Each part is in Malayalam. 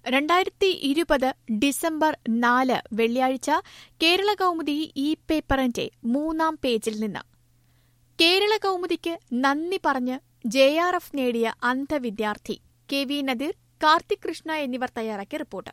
രണ്ടായിരത്തി ഇരുപത് ഡിസംബർ നാല് വെള്ളിയാഴ്ച കേരള കൗമുദി ഈ പേപ്പറിന്റെ മൂന്നാം പേജിൽ നിന്ന് കേരള കൗമുദിക്ക് നന്ദി പറഞ്ഞ് ജെ ആർ എഫ് നേടിയ അന്ധവിദ്യാർത്ഥി കെ വി നദീർ കാർത്തിക് കൃഷ്ണ എന്നിവർ തയ്യാറാക്കിയ റിപ്പോർട്ട്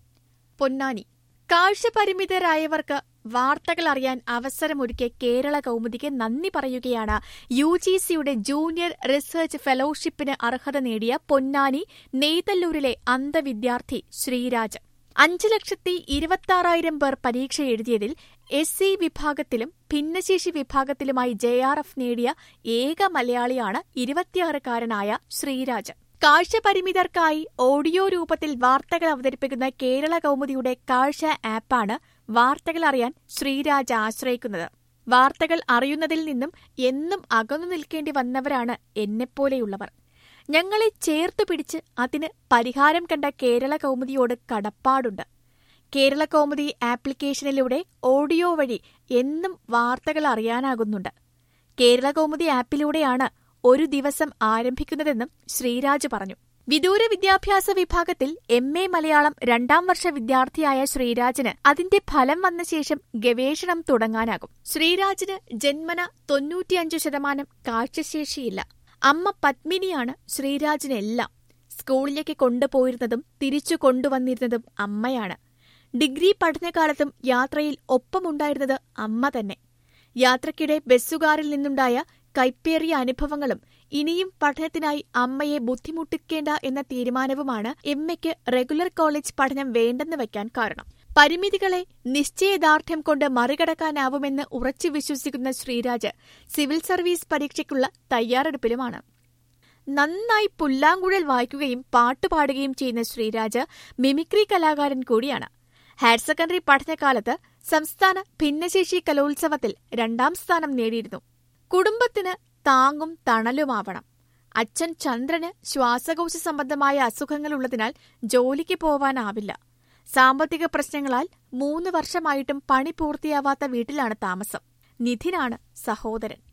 പൊന്നാനി കാഴ്ചപരിമിതരായവർക്ക് വാർത്തകൾ അറിയാൻ അവസരമൊരുക്കിയ കേരള കൗമുദിക്ക് നന്ദി പറയുകയാണ് യു ജി സിയുടെ ജൂനിയർ റിസർച്ച് ഫെലോഷിപ്പിന് അർഹത നേടിയ പൊന്നാനി നെയ്തല്ലൂരിലെ അന്ധവിദ്യാർത്ഥി ശ്രീരാജ് അഞ്ച് ലക്ഷത്തി ഇരുപത്തിയാറായിരം പേർ പരീക്ഷ എഴുതിയതിൽ എസ് സി വിഭാഗത്തിലും ഭിന്നശേഷി വിഭാഗത്തിലുമായി ജെ ആർ എഫ് നേടിയ ഏക മലയാളിയാണ് ഇരുപത്തിയാറുകാരനായ ശ്രീരാജ് കാഴ്ചപരിമിതർക്കായി ഓഡിയോ രൂപത്തിൽ വാർത്തകൾ അവതരിപ്പിക്കുന്ന കേരള കൗമുദിയുടെ കാഴ്ച ആപ്പാണ് വാർത്തകൾ അറിയാൻ ശ്രീരാജ് ആശ്രയിക്കുന്നത് വാർത്തകൾ അറിയുന്നതിൽ നിന്നും എന്നും അകന്നു നിൽക്കേണ്ടി വന്നവരാണ് എന്നെപ്പോലെയുള്ളവർ ഞങ്ങളെ ചേർത്തു പിടിച്ച് അതിന് പരിഹാരം കണ്ട കേരള കൗമുദിയോട് കടപ്പാടുണ്ട് കേരള കൗമുദി ആപ്ലിക്കേഷനിലൂടെ ഓഡിയോ വഴി എന്നും വാർത്തകൾ അറിയാനാകുന്നുണ്ട് കേരള കൗമുദി ആപ്പിലൂടെയാണ് ഒരു ദിവസം ആരംഭിക്കുന്നതെന്നും ശ്രീരാജ് പറഞ്ഞു വിദൂര വിദ്യാഭ്യാസ വിഭാഗത്തിൽ എം എ മലയാളം രണ്ടാം വർഷ വിദ്യാർത്ഥിയായ ശ്രീരാജിന് അതിന്റെ ഫലം വന്ന ശേഷം ഗവേഷണം തുടങ്ങാനാകും ശ്രീരാജിന് ജന്മന തൊണ്ണൂറ്റിയഞ്ച് ശതമാനം കാഴ്ചശേഷിയില്ല അമ്മ പത്മിനിയാണ് ശ്രീരാജിനെല്ലാം സ്കൂളിലേക്ക് കൊണ്ടുപോയിരുന്നതും തിരിച്ചു കൊണ്ടുവന്നിരുന്നതും അമ്മയാണ് ഡിഗ്രി പഠനകാലത്തും യാത്രയിൽ ഒപ്പമുണ്ടായിരുന്നത് അമ്മ തന്നെ യാത്രക്കിടെ ബസ്സുകാരിൽ നിന്നുണ്ടായ കൈപ്പേറിയ അനുഭവങ്ങളും ഇനിയും പഠനത്തിനായി അമ്മയെ ബുദ്ധിമുട്ടിക്കേണ്ട എന്ന തീരുമാനവുമാണ് എമ്മയ്ക്ക് റെഗുലർ കോളേജ് പഠനം വേണ്ടെന്ന് വയ്ക്കാൻ കാരണം പരിമിതികളെ നിശ്ചയദാർഢ്യം കൊണ്ട് മറികടക്കാനാവുമെന്ന് ഉറച്ചു വിശ്വസിക്കുന്ന ശ്രീരാജ് സിവിൽ സർവീസ് പരീക്ഷയ്ക്കുള്ള തയ്യാറെടുപ്പിലുമാണ് നന്നായി പുല്ലാങ്കുഴൽ വായിക്കുകയും പാട്ടുപാടുകയും ചെയ്യുന്ന ശ്രീരാജ് മിമിക്രി കലാകാരൻ കൂടിയാണ് ഹയർ സെക്കൻഡറി പഠനകാലത്ത് സംസ്ഥാന ഭിന്നശേഷി കലോത്സവത്തിൽ രണ്ടാം സ്ഥാനം നേടിയിരുന്നു കുടുംബത്തിന് താങ്ങും തണലുമാവണം അച്ഛൻ ചന്ദ്രന് ശ്വാസകോശ സംബന്ധമായ അസുഖങ്ങളുള്ളതിനാൽ ജോലിക്ക് പോവാനാവില്ല സാമ്പത്തിക പ്രശ്നങ്ങളാൽ മൂന്ന് വർഷമായിട്ടും പണി പൂർത്തിയാവാത്ത വീട്ടിലാണ് താമസം നിധിനാണ് സഹോദരൻ